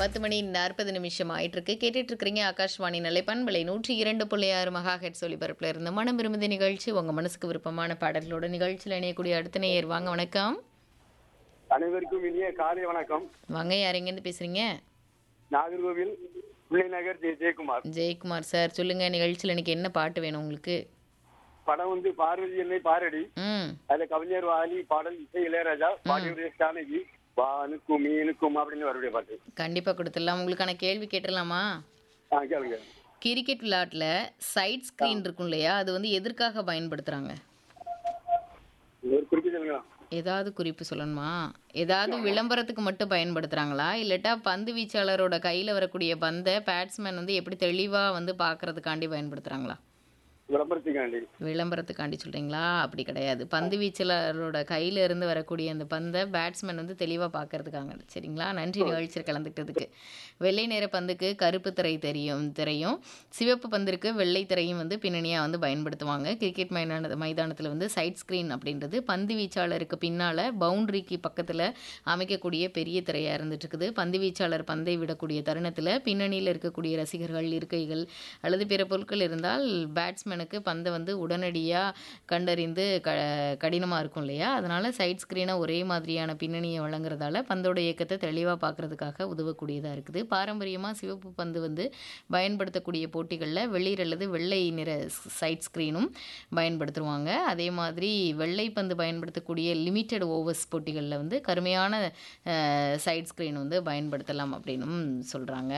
பத்து மணி நாற்பது நிமிஷம் ஆயிட்டு இருக்கு கேட்டுட்டு இருக்கிறீங்க ஆகாஷ்வாணி நிலை பண்பலை நூற்றி இரண்டு புள்ளி ஆறு மகா ஹெட் ஒலிபரப்புல இருந்து மனம் விரும்புதி நிகழ்ச்சி உங்க மனசுக்கு விருப்பமான பாடல்களோட நிகழ்ச்சியில் இணையக்கூடிய அடுத்த நேயர் வாங்க வணக்கம் அனைவருக்கும் இனிய காலை வணக்கம் வாங்க யார் எங்கேருந்து பேசுறீங்க நாகர்கோவில் பிள்ளைநகர் ஜெய ஜெயக்குமார் ஜெயக்குமார் சார் சொல்லுங்க நிகழ்ச்சியில் இன்னைக்கு என்ன பாட்டு வேணும் உங்களுக்கு படம் வந்து பார்வதி என்னை பாரடி ம் அதுல கவிஞர் வாலி பாடல் இசை இளையராஜா பாடியுடைய ஜானகி வானுக்கும் மீனுக்கும் அப்படின்னு வரக்கூடிய பாட்டு கண்டிப்பா கொடுத்துடலாம் உங்களுக்கான கேள்வி கேட்டுடலாமா ஆ கேளுங்க கிரிக்கெட் விளையாட்டுல சைட் ஸ்கிரீன் இருக்கும் இல்லையா அது வந்து எதற்காக பயன்படுத்துறாங்க ஒரு குறிப்பிட்ட சொல்லுங்க ஏதாவது குறிப்பு சொல்லணுமா ஏதாவது விளம்பரத்துக்கு மட்டும் பயன்படுத்துறாங்களா இல்லட்டா பந்து வீச்சாளரோட கையில் வரக்கூடிய பந்தை பேட்ஸ்மேன் வந்து எப்படி தெளிவாக வந்து பார்க்கறதுக்காண்டி பயன்படுத்துறாங்களா விளம்பரத்துக்காண்டி விளம்பரத்துக்காண்டி சொல்றீங்களா அப்படி கிடையாது பந்து வீச்சாளரோட கையில இருந்து வரக்கூடிய அந்த பந்தை பேட்ஸ்மேன் வந்து தெளிவாக பார்க்கறதுக்காக சரிங்களா நன்றி நிகழ்ச்சியில் கலந்துக்கிட்டதுக்கு வெள்ளை நிற பந்துக்கு கருப்பு திரை தெரியும் திரையும் சிவப்பு பந்திற்கு வெள்ளை திரையும் வந்து பின்னணியாக வந்து பயன்படுத்துவாங்க கிரிக்கெட் மைதான மைதானத்தில் வந்து சைட் ஸ்க்ரீன் அப்படின்றது பந்து வீச்சாளருக்கு பின்னால் பவுண்டரிக்கு பக்கத்தில் அமைக்கக்கூடிய பெரிய திரையாக இருந்துட்டு இருக்குது பந்து வீச்சாளர் பந்தை விடக்கூடிய தருணத்தில் பின்னணியில் இருக்கக்கூடிய ரசிகர்கள் இருக்கைகள் அல்லது பிற பொருட்கள் இருந்தால் பேட்ஸ்மேனுக்கு பந்தை வந்து உடனடியாக கண்டறிந்து க கடினமாக இருக்கும் இல்லையா அதனால் சைட் ஸ்க்ரீனை ஒரே மாதிரியான பின்னணியை வழங்குறதால பந்தோட இயக்கத்தை தெளிவாக பார்க்கறதுக்காக உதவக்கூடியதாக இருக்குது பாரம்பரியமாக சிவப்பு பந்து வந்து பயன்படுத்தக்கூடிய போட்டிகளில் வெளிர் அல்லது வெள்ளை நிற சைட் ஸ்க்ரீனும் பயன்படுத்துவாங்க அதே மாதிரி வெள்ளை பந்து பயன்படுத்தக்கூடிய லிமிட்டெட் ஓவர்ஸ் போட்டிகளில் வந்து கருமையான சைட் ஸ்க்ரீன் வந்து பயன்படுத்தலாம் அப்படின்னும் சொல்கிறாங்க